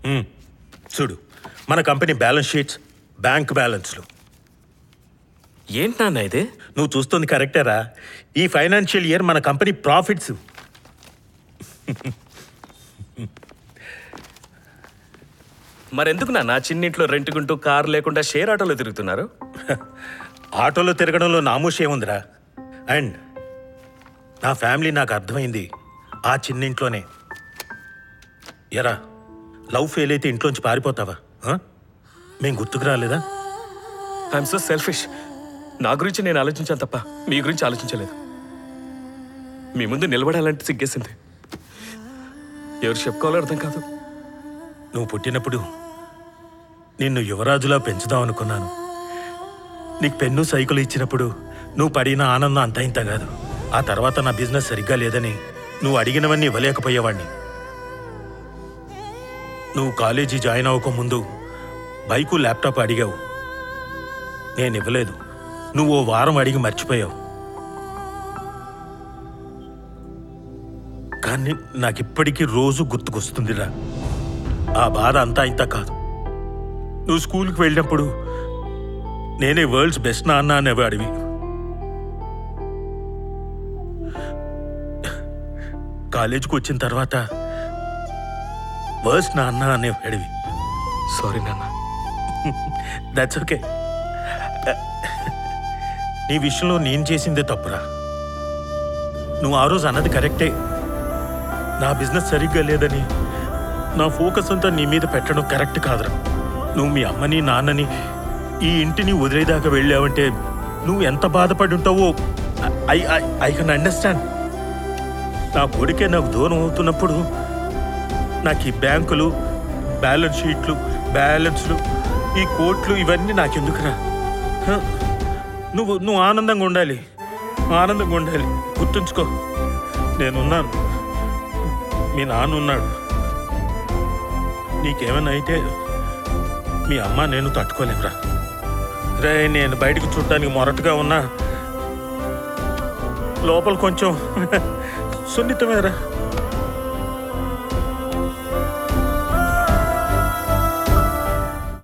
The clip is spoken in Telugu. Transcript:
మ్మ్. చూడు మన కంపెనీ బ్యాలెన్స్ షీట్స్ బ్యాంక్ బ్యాలెన్స్లు ఏంటి నాన్న ఇది నువ్వు చూస్తుంది కరెక్టేరా ఈ ఫైనాన్షియల్ ఇయర్ మన కంపెనీ ప్రాఫిట్స్ మరెందుకు నాన్న చిన్నింట్లో రెంటుకుంటూ కారు లేకుండా షేర్ ఆటోలో తిరుగుతున్నారు ఆటోలో తిరగడంలో నామూషే ఉందిరా అండ్ నా ఫ్యామిలీ నాకు అర్థమైంది ఆ చిన్నింట్లోనే ఎరా లవ్ ఫెయిల్ అయితే ఇంట్లోంచి పారిపోతావా ఆ? మేం గుర్తుకు రాలేదా ఐఎమ్ సో సెల్ఫిష్ నా గురించి నేను ఆలోచించాను తప్ప మీ గురించి ఆలోచించలేదు మీ ముందు నిలబడాలంటే సిగ్గేసింది ఎవరు చెప్పుకోవాలో అర్థం కాదు నువ్వు పుట్టినప్పుడు నిన్ను యువరాజులా పెంచుదాం అనుకున్నాను నీకు పెన్ను సైకిల్ ఇచ్చినప్పుడు నువ్వు పడిన ఆనందం అంత ఇంత కాదు ఆ తర్వాత నా బిజినెస్ సరిగ్గా లేదని నువ్వు అడిగినవన్నీ ఇవ్వలేకపోయేవాణ్ణి నువ్వు కాలేజీ జాయిన్ అవ్వక ముందు బైకు ల్యాప్టాప్ అడిగావు నేను ఇవ్వలేదు నువ్వు ఓ వారం అడిగి మర్చిపోయావు కానీ నాకిప్పటికీ రోజు గుర్తుకొస్తుందిరా ఆ బాధ అంతా ఇంత కాదు నువ్వు స్కూల్కి వెళ్ళినప్పుడు నేనే వరల్డ్స్ బెస్ట్ నాన్న అనేవాడివి కాలేజీకి వచ్చిన తర్వాత వర్స్ట్ నాన్న అనేవాడివి సారీ నాన్న దట్స్ ఓకే నీ విషయంలో నేను చేసిందే తప్పురా నువ్వు ఆ రోజు అన్నది కరెక్టే నా బిజినెస్ సరిగ్గా లేదని నా ఫోకస్ అంతా నీ మీద పెట్టడం కరెక్ట్ కాదురా నువ్వు మీ అమ్మని నాన్నని ఈ ఇంటిని వదిలేదాకా వెళ్ళావంటే నువ్వు ఎంత బాధపడి ఉంటావో ఐ ఐ కెన్ అండర్స్టాండ్ నా కొడుకే నాకు దూరం అవుతున్నప్పుడు నాకు ఈ బ్యాంకులు బ్యాలెన్స్ షీట్లు బ్యాలెన్స్లు ఈ కోట్లు ఇవన్నీ నాకెందుకురా హ? నువ్వు నువ్వు ఆనందంగా ఉండాలి ఆనందంగా ఉండాలి గుర్తుంచుకో నేనున్నాను మీ నాన్న ఉన్నాడు నీకేమైనా అయితే మీ అమ్మ నేను తట్టుకోలేమురా రే నేను బయటకు చూడటానికి మొరటుగా ఉన్నా లోపల కొంచెం సున్నితమేరా